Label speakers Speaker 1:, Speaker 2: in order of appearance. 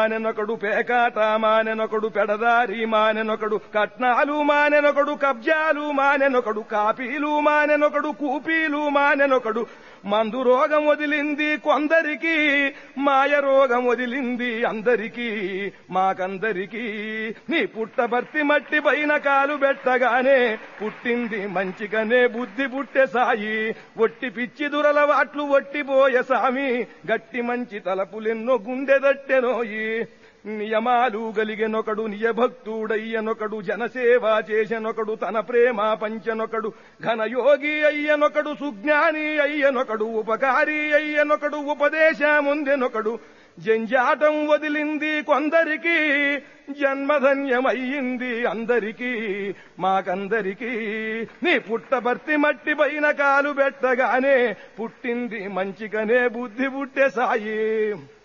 Speaker 1: మానెనొకడు పేకాట మానెనొకడు పెడదారి మానెనొకడు కట్నాలు మానెనొకడు కబ్జాలు మానెనొకడు కాపీలు మానెనొకడు కూపీలు మానెనొకడు మందు రోగం వదిలింది కొందరికి మాయ రోగం వదిలింది అందరికీ మాకందరికీ నీ పుట్టబర్తి మట్టి పైన కాలు పెట్టగానే పుట్టింది మంచిగానే బుద్ధి పుట్టె సాయి ఒట్టి పిచ్చి దురలవాట్లు ఒట్టిపోయే సామి గట్టి మంచి తలపులెన్నో గుండెదట్టెనోయి నియమాలు గలిగెనొకడు నియభక్తుడయ్యనొకడు జనసేవ చేసెనొకడు తన ప్రేమ పంచనొకడు ఘనయోగి అయ్యనొకడు సుజ్ఞాని అయ్యనొకడు ఉపకారి అయ్యనొకడు ఉపదేశముందెనొకడు జంజాటం వదిలింది కొందరికి జన్మధన్యమయ్యింది అందరికీ మాకందరికీ నీ పుట్టబర్తి మట్టి పైన కాలు పెట్టగానే పుట్టింది మంచిగానే బుద్ధి పుట్టే సాయి